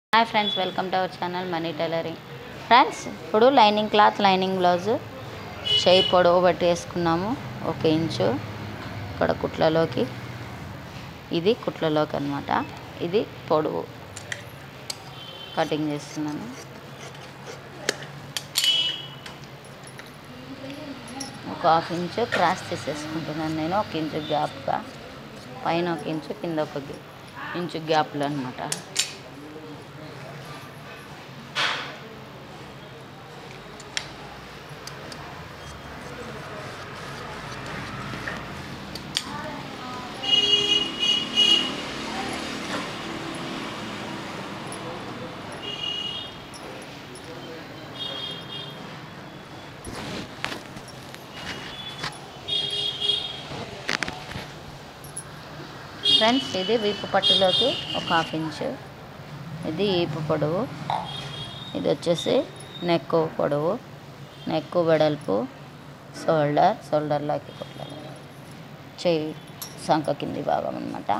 Hi friends welcome to our channel Mani tailoring friends ఇప్పుడు lining cloth lining blouse చేయి పొడవు బట్టి వేసుకున్నాము ఒక ఇంచు ఇక్కడ కుట్లలోకి ఇది కుట్లలోకి అనమాట ఇది పొడవు కటింగ్ చేస్తున్నాను ఒక హాఫ్ ఇంచు క్రాస్ తీసేసుకుంటున్నాను నేను ఒక ఇంచు గ్యాప్గా పైన ఒక ఇంచు కింద ఒక గి- ఇంచు గ్యాప్లో అనమాట ఫ్రెండ్స్ ఇది వీపు పట్టులోకి ఒక హాఫ్ ఇంచు ఇది ఈపు పొడవు ఇది వచ్చేసి నెక్ పొడవు నెక్ వెడల్పు షోల్డర్ షోల్డర్లోకి కుట్టాలి చెయ్యి సంఖ కింది భాగం అనమాట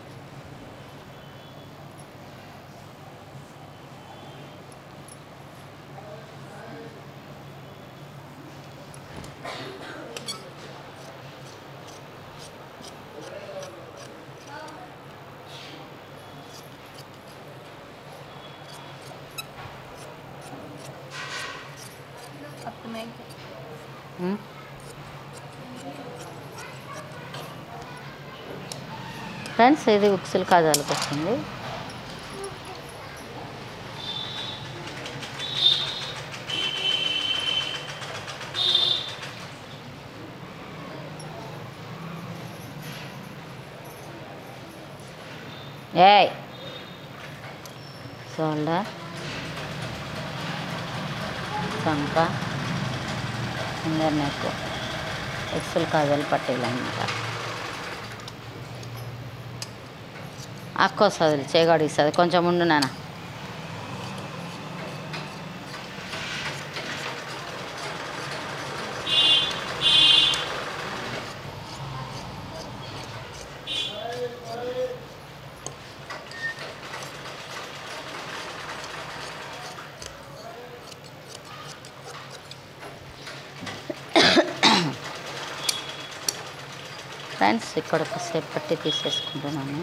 ఉమ్. ఫ్రెండ్స్ ఇది ఉక్సులు కాజాలకు వస్తుంది ఏయ్ షోల్డర్ సంక ఫింగర్ నెక్ ఎక్సెల్ కాజల్ పట్టీలు అనమాట అక్క వస్తుంది చేయగాడు ఇస్తుంది కొంచెం ఉండు నాన్న ఫ్రెండ్స్ ఇక్కడ ఒకసేపు పట్టి తీసేసుకుంటున్నాను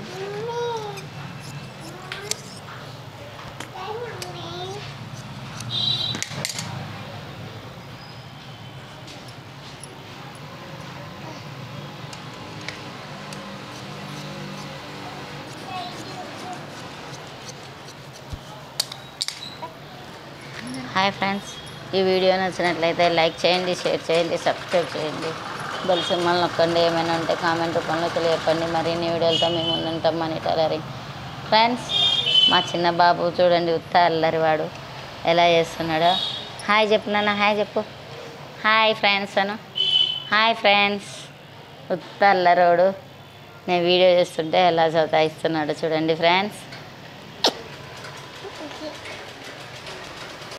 హాయ్ ఫ్రెండ్స్ ఈ వీడియో నచ్చినట్లయితే లైక్ చేయండి షేర్ చేయండి సబ్స్క్రైబ్ చేయండి బెల్ సింబల్ నొక్కండి ఏమైనా ఉంటే కామెంట్ రూపంలో తెలియపండి మరిన్ని వీడియోలతో మేము ముందుంటాం మనీ టైలరింగ్ ఫ్రెండ్స్ మా చిన్న బాబు చూడండి ఉత్త అల్లరివాడు ఎలా చేస్తున్నాడో హాయ్ చెప్పు నాన్న హాయ్ చెప్పు హాయ్ ఫ్రెండ్స్ అను హాయ్ ఫ్రెండ్స్ ఉత్త అల్లరోడు నేను వీడియో చేస్తుంటే ఎలా చదువుతాయిస్తున్నాడు చూడండి ఫ్రెండ్స్